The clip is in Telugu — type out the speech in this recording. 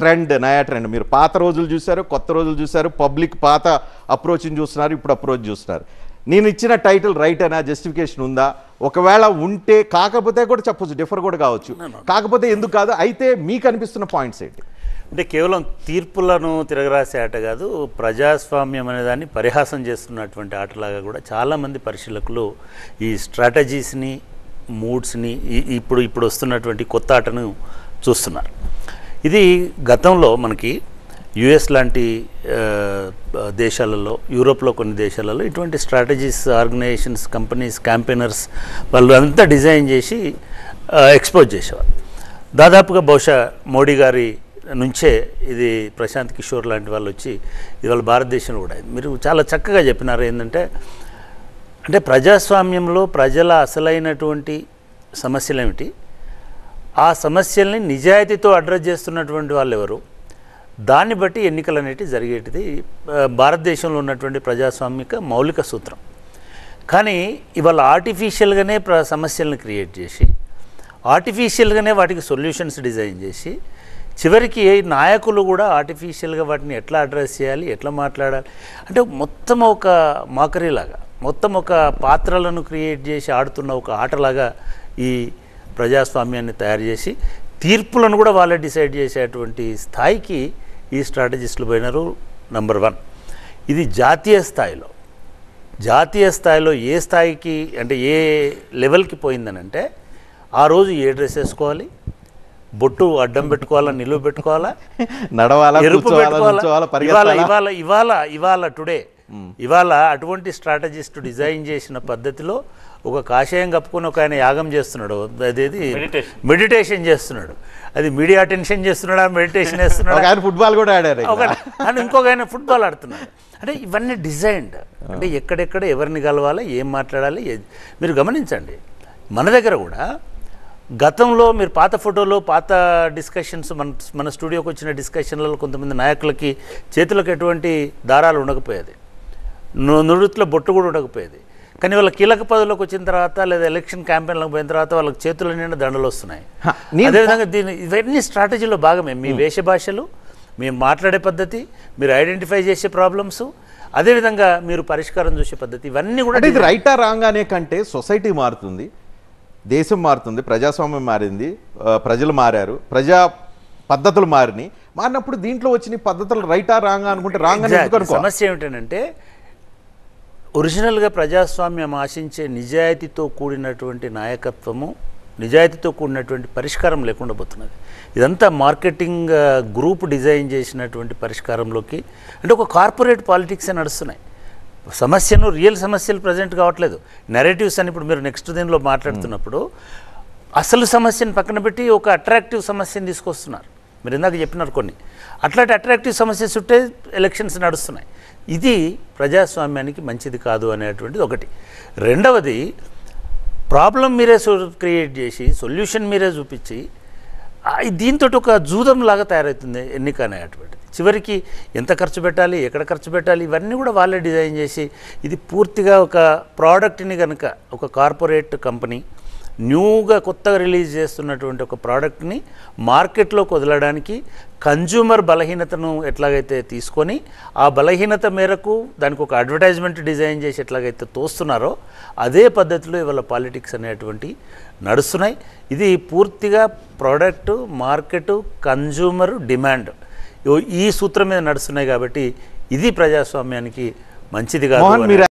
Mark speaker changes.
Speaker 1: ట్రెండ్ నయా ట్రెండ్ మీరు పాత రోజులు చూశారు కొత్త రోజులు చూశారు పబ్లిక్ పాత అప్రోచ్ని చూస్తున్నారు ఇప్పుడు అప్రోచ్ చూస్తున్నారు నేను ఇచ్చిన టైటిల్ రైట్ అనా జస్టిఫికేషన్ ఉందా ఒకవేళ ఉంటే కాకపోతే కూడా చెప్పొచ్చు డిఫర్ కూడా కావచ్చు కాకపోతే ఎందుకు కాదు అయితే మీకు అనిపిస్తున్న పాయింట్స్ ఏంటి
Speaker 2: అంటే కేవలం తీర్పులను తిరగరాసే ఆట కాదు ప్రజాస్వామ్యం అనే దాన్ని పరిహాసం చేస్తున్నటువంటి ఆటలాగా కూడా చాలామంది పరిశీలకులు ఈ స్ట్రాటజీస్ని మూడ్స్ని ఈ- ఇప్పుడు ఇప్పుడు వస్తున్నటువంటి కొత్త ఆటను చూస్తున్నారు ఇది గతంలో మనకి యుఎస్ లాంటి ఆ, దేశాలలో యూరోప్లో కొన్ని దేశాలలో ఇటువంటి స్ట్రాటజీస్ ఆర్గనైజేషన్స్ కంపెనీస్ క్యాంపెయినర్స్ వాళ్ళు అంతా డిజైన్ చేసి ఎక్స్పోజ్ చేసేవారు దాదాపుగా బహుశా మోడీ గారి నుంచే ఇది ప్రశాంత్ కిషోర్ లాంటి వాళ్ళు వచ్చి ఇవాళ భారతదేశంలో కూడా అయింది. మీరు చాలా చక్కగా చెప్పినారు ఏంటంటే అంటే ప్రజాస్వామ్యంలో ప్రజల అసలైనటువంటి సమస్యలు ఏమిటి ఆ సమస్యల్ని నిజాయితీతో అడ్రస్ చేస్తున్నటువంటి వాళ్ళు ఎవరు దాన్ని బట్టి ఎన్నికలు అనేటివి జరిగేటిది ఆ, భారతదేశంలో ఉన్నటువంటి ప్రజాస్వామిక మౌలిక సూత్రం కానీ ఇవాళ ఆర్టిఫిషియల్గానే ప్ర సమస్యలను క్రియేట్ చేసి ఆర్టిఫిషియల్గానే వాటికి సొల్యూషన్స్ డిజైన్ చేసి చివరికి నాయకులు కూడా ఆర్టిఫిషియల్గా వాటిని ఎట్లా అడ్రస్ చేయాలి ఎట్లా మాట్లాడాలి అంటే మొత్తం ఒక మాకరీలాగా మొత్తం ఒక పాత్రలను క్రియేట్ చేసి ఆడుతున్న ఒక ఆటలాగా ఈ ప్రజాస్వామ్యాన్ని తయారు చేసి తీర్పులను కూడా వాళ్ళే డిసైడ్ చేసేటువంటి స్థాయికి ఈ స్ట్రాటజిస్టులు పోయినారు నంబర్ వన్ ఇది జాతీయ స్థాయిలో జాతీయ స్థాయిలో ఏ స్థాయికి అంటే ఏ లెవెల్కి పోయిందనంటే ఆ రోజు ఏ డ్రెస్ వేసుకోవాలి బొట్టు అడ్డం పెట్టుకోవాలా నిలువ పెట్టుకోవాలా
Speaker 1: నడవాలా
Speaker 2: ఎరుపు
Speaker 1: కూర్చోవాలా
Speaker 2: పెట్టుకోవాలా
Speaker 1: నుంచోవాలా
Speaker 2: ఇవాళ
Speaker 1: పరిగెత్తాలా
Speaker 2: ఇవాళ ఇవాళ ఇవాళ టుడే ఇవాళ అటువంటి స్ట్రాటజిస్ట్ డిజైన్ చేసిన పద్ధతిలో ఒక కాషాయం కప్పుకొని ఒక ఆయన యాగం చేస్తున్నాడు అదేది మెడిటేషన్ చేస్తున్నాడు అది మీడియా అటెన్షన్ చేస్తున్నాడా మెడిటేషన్
Speaker 1: ఒక
Speaker 2: చేస్తున్నాడా
Speaker 1: ఆయన ఫుట్బాల్ కూడా ఆడారు ఇక్కడ.
Speaker 2: ఒక అని ఇంకొక ఆయన ఫుట్బాల్ ఆడుతున్నాడు అంటే ఇవన్నీ డిజైన్డ్ అంటే ఎక్కడెక్కడ ఎవరిని కలవాలి ఏం మాట్లాడాలి ఏ- మీరు గమనించండి మన దగ్గర కూడా గతంలో మీరు పాత ఫోటోలో పాత డిస్కషన్స్ మన మన స్టూడియోకి వచ్చిన డిస్కషన్లలో కొంతమంది నాయకులకి చేతులకు ఎటువంటి దారాలు ఉండకపోయేది ను- నుడుట్లో బొట్టు కూడా ఉండకపోయేది కానీ వాళ్ళ కీలక పదవిలోకి వచ్చిన తర్వాత లేదా ఎలక్షన్ క్యాంపెయిన్లకు పోయిన తర్వాత వాళ్ళకి చేతుల నిండా దండలు వస్తున్నాయి
Speaker 1: హ, నేను
Speaker 2: అదేవిధంగా దీని ఇవన్నీ స్ట్రాటజీలో భాగమే మీ వేష భాషలు మేము మాట్లాడే పద్ధతి మీరు ఐడెంటిఫై చేసే ప్రాబ్లమ్స్ అదేవిధంగా మీరు పరిష్కారం చూసే పద్ధతి ఇవన్నీ కూడా
Speaker 1: అంటే ఇది రైటా రాంగ్ అనే కంటే సొసైటీ మారుతుంది దేశం మారుతుంది ప్రజాస్వామ్యం మారింది ఆ, ప్రజలు మారారు ప్రజా పద్ధతులు మారినాయి మారినప్పుడు దీంట్లో వచ్చిన ఈ పద్ధతులు రైటా రాంగ్ అనుకుంటే రాంగ్ అని ఎందుకు
Speaker 2: Exactly.
Speaker 1: అనుకో
Speaker 2: సమస్య ఏమిటంటే ఒరిజినల్గా ప్రజాస్వామ్యం ఆశించే నిజాయితీతో కూడినటువంటి నాయకత్వము నిజాయితీతో కూడినటువంటి పరిష్కారం లేకుండా పోతున్నది ఇదంతా మార్కెటింగ్ ఆ, గ్రూప్ డిజైన్ చేసినటువంటి పరిష్కారంలోకి అంటే ఒక కార్పొరేట్ పాలిటిక్స్ నడుస్తున్నాయి సమస్యను రియల్ సమస్యలు ప్రజెంట్ కావట్లేదు నెరేటివ్స్ అని ఇప్పుడు మీరు నెక్స్ట్ దీనిలో మాట్లాడుతున్నప్పుడు అసలు సమస్యను పక్కన పెట్టి ఒక అట్రాక్టివ్ సమస్యను తీసుకొస్తున్నారు మీరు ఇందాక చెప్పినారు కొన్ని అట్లాంటి అట్రాక్టివ్ సమస్య చుట్టే ఎలక్షన్స్ నడుస్తున్నాయి ఇది ప్రజాస్వామ్యానికి మంచిది కాదు అనేటువంటిది ఒకటి రెండవది ప్రాబ్లం మీరే క్రియేట్ చేసి సొల్యూషన్ మీరే చూపించి దీంతో ఒక జూదం లాగా తయారవుతుంది ఎన్నిక అనేటువంటిది చివరికి ఎంత ఖర్చు పెట్టాలి ఎక్కడ ఖర్చు పెట్టాలి ఇవన్నీ కూడా వాళ్ళే డిజైన్ చేసి ఇది పూర్తిగా ఒక ప్రోడక్ట్ని కనుక ఒక కార్పొరేట్ కంపెనీ న్యూగా కొత్తగా రిలీజ్ చేస్తున్నటువంటి ఒక ప్రోడక్ట్ని మార్కెట్లోకి వదలడానికి కన్జ్యూమర్ బలహీనతను ఎట్లాగైతే తీసుకొని ఆ బలహీనత మేరకు దానికి ఒక అడ్వర్టైజ్మెంట్ డిజైన్ చేసి ఎట్లాగైతే తోస్తున్నారో అదే పద్ధతిలో ఇవాళ పాలిటిక్స్ అనేటువంటి నడుస్తున్నాయి ఇది పూర్తిగా product market consumer demand ego ఈ సూత్రం మీద నడుస్తున్నాయి కాబట్టి ఇది ప్రజాస్వామ్యానికి మంచిది కాదు
Speaker 1: మోహన్
Speaker 2: అనే-
Speaker 1: మీరు